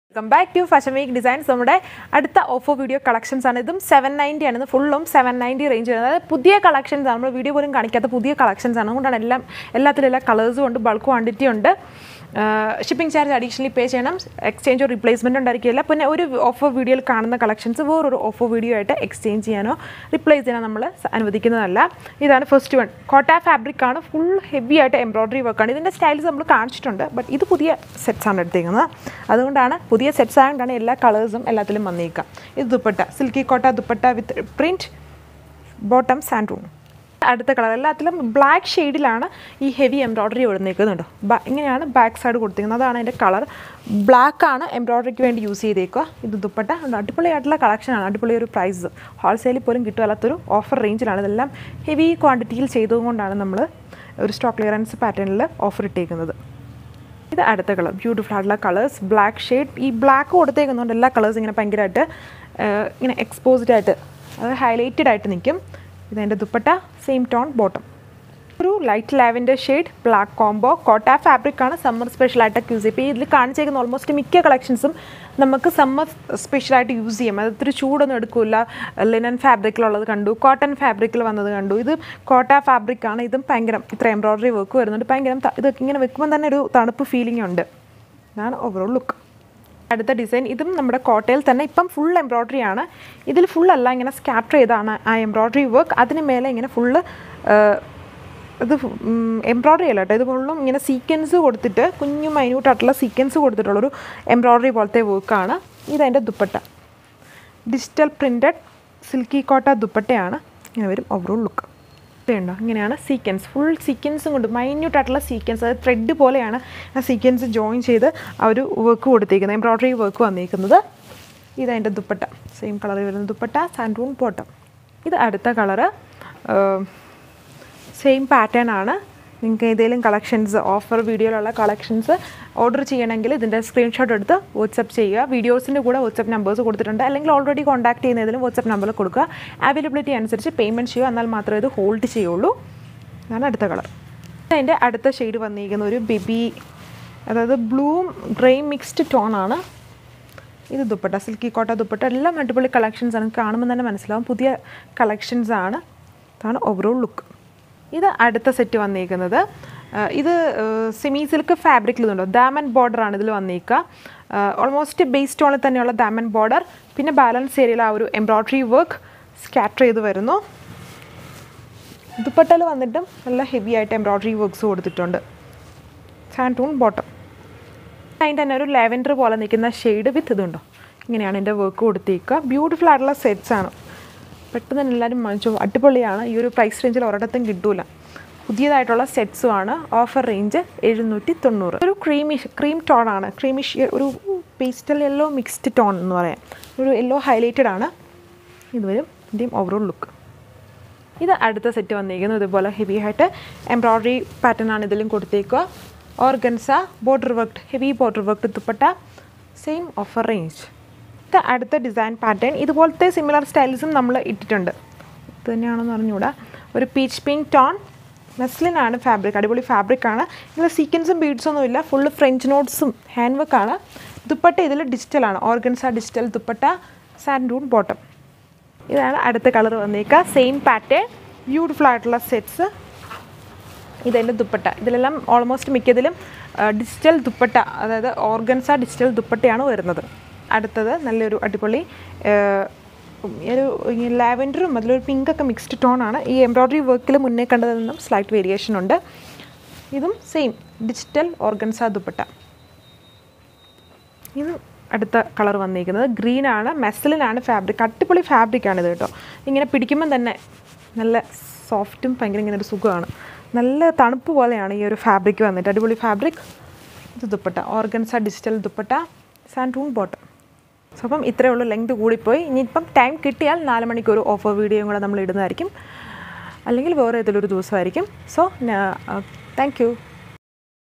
welcome back to fashion week designs നമ്മുടെ അടുത്ത ഓഫോ video collections ആണ് ഇതും സെവൻ നയൻറ്റി ആണ് ഇത് ഫുള്ളും സെവൻ നയൻറ്റി റേഞ്ച് വരുന്നത് അതായത് പുതിയ കളക്ഷൻസ് ആണ് നമ്മൾ വീഡിയോ പോലും കാണിക്കാത്ത പുതിയ കളക്ഷൻസ് ആണ് അതുകൊണ്ടാണ് എല്ലാം എല്ലാത്തിലും എല്ലാ കളേഴ്സും ഉണ്ട് ബൾക്ക് ക്വാണ്ടിറ്റി ഉണ്ട് ഷിപ്പിംഗ് ചാർജ് അഡീഷണലി പേ ചെയ്യണം എക്സ്ചേഞ്ചോ റീപ്ലേസ്മെൻറ്റ് ഉണ്ടായിരിക്കില്ല പിന്നെ ഒരു ഓഫർ വീഡിയോയിൽ കാണുന്ന കളക്ഷൻസ് വേറൊരു ഓഫർ വീഡിയോ ആയിട്ട് എക്സ്ചേഞ്ച് ചെയ്യാനോ റിപ്ലേസ് ചെയ്യാനോ നമ്മൾ അനുവദിക്കുന്നതല്ല ഇതാണ് ഫസ്റ്റ് വൺ കോട്ട ഫാബ്രിക് ആണ് ഫുൾ ഹെവി ആയിട്ട് എംബ്രോയ്ഡറി വർക്കാണ് ഇതിൻ്റെ സ്റ്റൈൽസ് നമ്മൾ കാണിച്ചിട്ടുണ്ട് ബട്ട് ഇത് പുതിയ സെറ്റ്സ് ആണ് എടുത്തേക്കുന്നത് അതുകൊണ്ടാണ് പുതിയ സെറ്റ്സ് ആയതുകൊണ്ടാണ് എല്ലാ കളേഴ്സും എല്ലാത്തിലും വന്നേക്കുക ഇത് dupatta silky Kota dupatta with print bottom സാൻഡൂൺ അടുത്ത കളർ എല്ലാത്തിലും ബ്ലാക്ക് ഷെയ്ഡിലാണ് ഈ ഹെവി എംബ്രോയ്ഡറി കൊടുത്തേക്കുന്നുണ്ടോ ഇങ്ങനെയാണ് ബാക്ക് സൈഡ് കൊടുത്തിരിക്കുന്നത് അതാണ് അതിൻ്റെ കളർ ബ്ലാക്ക് ആണ് എംബ്രോയ്ഡറിക്ക് വേണ്ടി യൂസ് ചെയ്തേക്കുക ഇത് ദുപ്പട്ട ഉണ്ട് അടിപൊളിയായിട്ടുള്ള കളക്ഷനാണ് അടിപൊളി ഒരു പ്രൈസ് ഹോൾസെയിലിൽ പോലും കിട്ടുമല്ലാത്തൊരു ഓഫർ റേഞ്ചിലാണ് ഇതെല്ലാം ഹെവി ക്വാണ്ടിറ്റിയിൽ ചെയ്തതുകൊണ്ടാണ് നമ്മൾ ഒരു സ്റ്റോക്ക് ക്ലിയറൻസ് പാറ്റേണിൽ ഓഫർ ഇട്ടേക്കുന്നത് ഇത് അടുത്ത കളർ ബ്യൂട്ടിഫുൾ ആയിട്ടുള്ള കളേഴ്സ് ബ്ലാക്ക് ഷെയ്ഡ് ഈ ബ്ലാക്ക് കൊടുത്തേക്കുന്നതുകൊണ്ട് എല്ലാ കളേഴ്സ് ഇങ്ങനെ ഭയങ്കരമായിട്ട് ഇങ്ങനെ എക്സ്പോസ്ഡ് ആയിട്ട് അത് ഹൈലൈറ്റഡ് ആയിട്ട് നിൽക്കും ഇതെൻ്റെ ദുപ്പട്ട സെയിം ടോൺ ബോട്ടം ഒരു light lavender shade black combo Kota fabric ആണ് സമ്മർ സ്പെഷ്യലായിട്ടൊക്കെ യൂസ് ചെയ്യും ഇപ്പോൾ ഇതിൽ കാണിച്ചേക്കുന്ന ഓൾമോസ്റ്റ് മിക്ക കളക്ഷൻസും നമുക്ക് സമ്മർ സ്പെഷ്യലായിട്ട് യൂസ് ചെയ്യും അത് ഇത്തിരി ചൂടൊന്നും എടുക്കില്ല ലിനൻ ഫാബ്രിക്കിലുള്ളത് കണ്ടു കോട്ടൺ ഫാബ്രിക്കിൽ വന്നത് കണ്ടു ഇത് കോട്ട ഫാബ്രിക് ആണ് ഇതും ഭയങ്കര ഇത്ര എംബ്രോയ്ഡറി വർക്ക് വരുന്നുണ്ട് ഭയങ്കര ഇതൊക്കെ ഇങ്ങനെ വെക്കുമ്പോൾ തന്നെ ഒരു തണുപ്പ് ഫീലിംഗ് ഉണ്ട് ഇതാണ് ഓവറോൾ ലുക്ക് അടുത്ത ഡിസൈൻ ഇതും നമ്മുടെ കോട്ടയിൽ തന്നെ ഇപ്പം ഫുൾ എംബ്രോയ്ഡറി ആണ് ഇതിൽ ഫുൾ അല്ല ഇങ്ങനെ സ്കാറ്റർ ചെയ്താണ് ആ എംബ്രോയ്ഡറി വർക്ക് അതിന് മേലെ ഇങ്ങനെ ഫുള്ള് ഇത് എംബ്രോയ്ഡറി അല്ല കേട്ടോ ഇത് ഫുള്ളും ഇങ്ങനെ സീക്വൻസ് കൊടുത്തിട്ട് കുഞ്ഞു മൈന്യൂട്ടായിട്ടുള്ള സീക്വൻസ് കൊടുത്തിട്ടുള്ളൊരു എംബ്രോയ്ഡറി പോലത്തെ വർക്കാണ് ഇതതിൻ്റെ dupatta digital printed silky Kota ദുപ്പട്ടയാണ് ഇങ്ങനെ വരും ഓവറോൾ ലുക്ക് ഇതുണ്ടോ ഇങ്ങനെയാണ് സീക്വൻസ് ഫുൾ സീക്വൻസും കൊണ്ട് മൈന്യൂട്ട് ആയിട്ടുള്ള സീക്വൻസ് അത് ത്രെഡ് പോലെയാണ് ആ സീക്വൻസ് ജോയിൻ ചെയ്ത് ആ ഒരു വർക്ക് കൊടുത്തേക്കുന്നത് എംബ്രോയ്ഡറി വർക്ക് വന്നിരിക്കുന്നത് ഇതതിൻ്റെ ദുപ്പട്ട സെയിം കളറിൽ വരുന്ന ദുപ്പട്ട സാൻഡൂൺ ബോട്ടം ഇത് അടുത്ത കളറ് സെയിം പാറ്റേൺ ആണ് നിങ്ങൾക്ക് ഏതെങ്കിലും കളക്ഷൻസ് ഓഫർ വീഡിയോയിലുള്ള കളക്ഷൻസ് ഓർഡർ ചെയ്യണമെങ്കിൽ ഇതിൻ്റെ സ്ക്രീൻഷോട്ട് എടുത്ത് വാട്സപ്പ് ചെയ്യുക വീഡിയോസിൻ്റെ കൂടെ വാട്സപ്പ് നമ്പേഴ്സ് കൊടുത്തിട്ടുണ്ട് അല്ലെങ്കിൽ ഓൾറെഡി കോൺടാക്ട് ചെയ്യുന്നതിലും വാട്സപ്പ് നമ്പർ കൊടുക്കുക അവൈലബിലിറ്റി അനുസരിച്ച് പേയ്മെൻറ്റ് ചെയ്യുക എന്നാൽ മാത്രമേ ഇത് ഹോൾഡ് ചെയ്യുള്ളൂ ഇതാണ് അടുത്ത കളർ അതിൻ്റെ അടുത്ത ഷെയ്ഡ് വന്നിരിക്കുന്ന ഒരു ബേബി അതായത് ബ്ലൂം ഗ്രേ മിക്സ്ഡ് ടോൺ ആണ് ഇത് ദുപ്പട്ട സിൽക്കി കോട്ട ദുപ്പട്ട എല്ലാം അടിപൊളി കളക്ഷൻസ് ആണ് കാണുമ്പോൾ തന്നെ മനസ്സിലാവും പുതിയ കളക്ഷൻസ് ആണ് ഇതാണ് ഓവറോൾ ലുക്ക് ഇത് അടുത്ത സെറ്റ് വന്നിരിക്കുന്നത് ഇത് സെമി സിൽക്ക് ഫാബ്രിക്കിൽ ഇതുണ്ടോ ദാമൻ ബോർഡർ ആണ് ഇതിൽ വന്നിരിക്കുക ഓൾമോസ്റ്റ് ബേസ് ടോണിൽ തന്നെയുള്ള ദാമൻ ബോർഡർ പിന്നെ ബാലൻസ് ഏരിയയിൽ ആ ഒരു എംബ്രോയ്ഡറി വർക്ക് സ്കാറ്റർ ചെയ്ത് വരുന്നു ദുപ്പട്ടയിൽ വന്നിട്ടും നല്ല ഹെവി ആയിട്ട് എംബ്രോയ്ഡറി വർക്ക്സ് കൊടുത്തിട്ടുണ്ട് സാൻറ്റൂൺ ബോട്ടം അതിൻ്റെ തന്നെ ഒരു ലാവൻഡർ പോലെ നിൽക്കുന്ന ഷെയ്ഡ് വിത്ത് ഇതുണ്ടോ ഇങ്ങനെയാണ് എൻ്റെ വർക്ക് കൊടുത്തേക്കുക ബ്യൂട്ടിഫുൾ ആയിട്ടുള്ള സെറ്റ്സ് ആണ് പെട്ടെന്ന് തന്നെ എല്ലാവരും വാങ്ങിച്ചു അടിപൊളിയാണ് ഈ ഒരു പ്രൈസ് റേഞ്ചിൽ ഒരിടത്തും കിട്ടൂല പുതിയതായിട്ടുള്ള സെറ്റ്സും ആണ് ഓഫർ റേഞ്ച് എഴുന്നൂറ്റി തൊണ്ണൂറ് ഒരു ക്രീമിഷ് ക്രീം ടോൺ ആണ് ക്രീമിഷ് ഒരു പേസ്റ്റൽ യെല്ലോ മിക്സ്ഡ് ടോൺ എന്ന് പറയാം ഒരു യെല്ലോ ഹൈലൈറ്റഡ് ആണ് ഇത് വരും ഇതിൻ്റെയും ഓവറോൾ ലുക്ക് ഇത് അടുത്ത സെറ്റ് വന്നിരിക്കുന്നത് ഇതുപോലെ ഹെവി ആയിട്ട് എംബ്രോയ്ഡറി പാറ്റേൺ ആണ് ഇതിലും കൊടുത്തേക്കുക organza border work heavy border work dupatta same offer range ഇത് അടുത്ത ഡിസൈൻ പാറ്റേൺ ഇതുപോലത്തെ സിമിലർ സ്റ്റൈൽസും നമ്മൾ ഇട്ടിട്ടുണ്ട് ഇത് തന്നെയാണെന്ന് പറഞ്ഞുകൂടാ ഒരു പീച്ച് പിങ്ക് ടോൺ മെസ്ലിനാണ് ഫാബ്രിക് അടിപൊളി ഫാബ്രിക്കാണ് ഇതിൽ സീക്വൻസും ബീഡ്സൊന്നും ഇല്ല ഫുള്ള് ഫ്രഞ്ച് നോട്ട്സും ഹാൻഡ് വർക്കാണ് ദുപ്പട്ട ഇതിൽ ഡിജിറ്റലാണ് ഓർഗൻസ ഡിജിറ്റൽ ദുപ്പട്ട സാൻഡൂൺ ബോട്ടം ഇതാണ് അടുത്ത കളർ വന്നേക്കുക സെയിം പാറ്റേൺ ബ്യൂട്ടിഫുൾ ആയിട്ടുള്ള സെറ്റ്സ് ഇതെൻ്റെ ദുപ്പട്ട ഇതിലെല്ലാം ഓൾമോസ്റ്റ് മിക്കതിലും ഡിജിറ്റൽ ദുപ്പട്ട അതായത് ഓർഗൻസ ഡിജിറ്റൽ ദുപ്പട്ടയാണ് വരുന്നത് അടുത്തത് നല്ലൊരു അടിപൊളി ഒരു ലാവൻഡറും അതിലൊരു പിങ്കൊക്കെ മിക്സ്ഡ് ടോൺ ആണ് ഈ എംബ്രോയ്ഡറി വർക്കിൽ മുന്നേ കണ്ടതിൽ നിന്നും സ്ലൈറ്റ് വേരിയേഷൻ ഉണ്ട് ഇതും സെയിം ഡിജിറ്റൽ ഓർഗൻസ ദുപ്പട്ട ഇത് അടുത്ത കളർ വന്നിരിക്കുന്നത് ഗ്രീൻ ആണ് മെസ്സലിനാണ് ഫാബ്രിക് അടിപൊളി ഫാബ്രിക്കാണ് ഇത് കേട്ടോ ഇങ്ങനെ പിടിക്കുമ്പം തന്നെ നല്ല സോഫ്റ്റും ഭയങ്കര ഇങ്ങനെ ഒരു സുഖമാണ് നല്ല തണുപ്പ് പോലെയാണ് ഈ ഒരു ഫാബ്രിക് വന്നിട്ട് അടിപൊളി ഫാബ്രിക് ഇത് ദുപ്പട്ട ഓർഗൻസ ഡിജിറ്റൽ ദുപ്പട്ട സാൻറ്റൂൺ ബോട്ടം സോ അപ്പം ഇത്രയേ ഉള്ളൂ ലെങ്ത് കൂടിപ്പോയി ഇനിയിപ്പം ടൈം കിട്ടിയാൽ നാല് മണിക്ക് ഒരു ഓഫർ വീഡിയോയും കൂടെ നമ്മൾ ഇടുന്നതായിരിക്കും അല്ലെങ്കിൽ വേറെ ഏതെങ്കിലും ഒരു ദിവസമായിരിക്കും സോ താങ്ക് യു